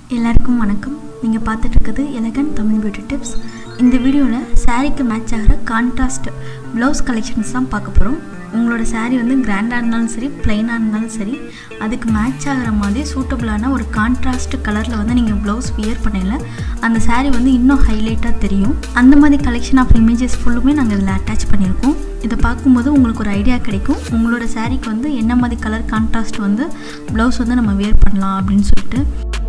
எல்லாருக்கும் வணக்கம் நீங்கள் பார்த்துட்டு இருக்கிறது எலகன் தமிழ் பியூட்டி டிப்ஸ் இந்த வீடியோவில் சாரீக்கு மேட்ச் ஆகிற கான்ட்ராஸ்ட் ப்ளவுஸ் கலெக்ஷன்ஸ் தான் பார்க்க போகிறோம் உங்களோட saree வந்து கிராண்டாக இருந்தாலும் சரி பிளைனாக இருந்தாலும் சரி அதுக்கு மேட்ச் ஆகிற மாதிரி சூட்டபுளான ஒரு கான்ட்ராஸ்ட் கலரில் வந்து நீங்கள் ப்ளவுஸ் வியர் பண்ணல அந்த saree வந்து இன்னும் ஹைலைட்டாக தெரியும் அந்த மாதிரி கலெக்ஷன் ஆஃப் இமேஜஸ் ஃபுல்லுமே நாங்கள் இதில் அட்டாச் பண்ணியிருக்கோம் இதை பார்க்கும்போது உங்களுக்கு ஒரு ஐடியா கிடைக்கும் உங்களோட சாரீக்கு வந்து என்ன மாதிரி கலர் கான்ட்ராஸ்ட் வந்து ப்ளவுஸ் வந்து நம்ம வியர் பண்ணலாம் அப்படின்னு சொல்லிட்டு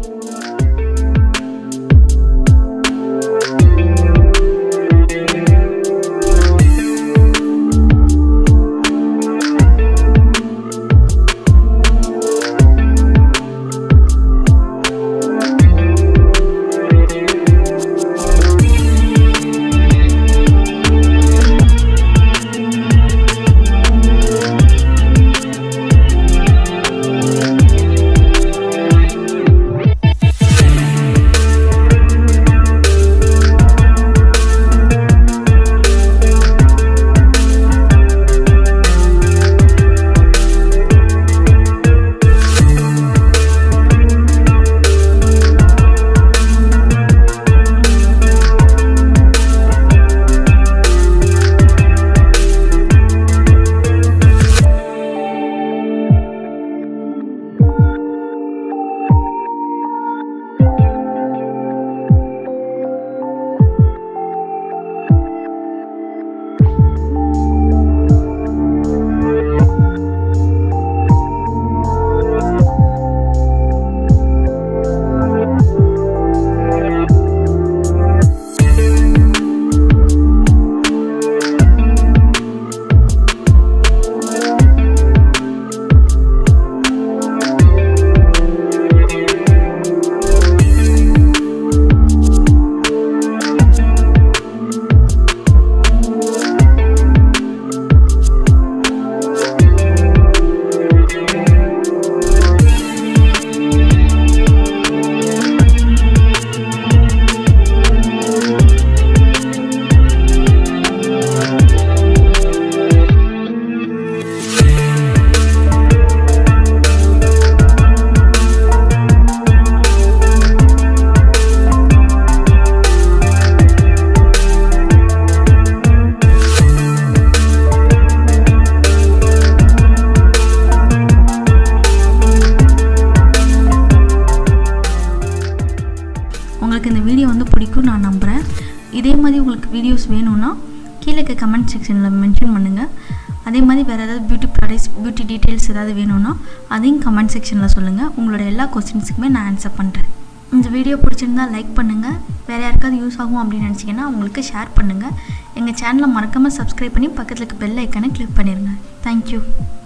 உங்களுக்கு இந்த வீடியோ வந்து பிடிக்கும் நான் நம்புகிறேன் இதே மாதிரி உங்களுக்கு வீடியோஸ் வேணும்னா கீழே இருக்க கமெண்ட் செக்ஷனில் மென்ஷன் பண்ணுங்கள் அதே மாதிரி வேறு ஏதாவது பியூட்டி ப்ராடக்ட்ஸ் பியூட்டி டீட்டெயில்ஸ் ஏதாவது வேணும்னா அதையும் கமெண்ட் செக்ஷனில் சொல்லுங்கள் உங்களோட எல்லா கொஸ்டின்ஸுக்குமே நான் ஆன்சர் பண்ணுறேன் இந்த வீடியோ பிடிச்சிருந்தா லைக் பண்ணுங்கள் வேறு யாருக்காவது யூஸ் ஆகும் அப்படின்னு நினச்சிங்கன்னா அவங்களுக்கு ஷேர் பண்ணுங்கள் எங்கள் சேனலை மறக்காமல் சப்ஸ்கிரைப் பண்ணி பக்கத்தில் இருக்க பெல் ஐக்கானை கிளிக் பண்ணிடுங்க தேங்க்யூ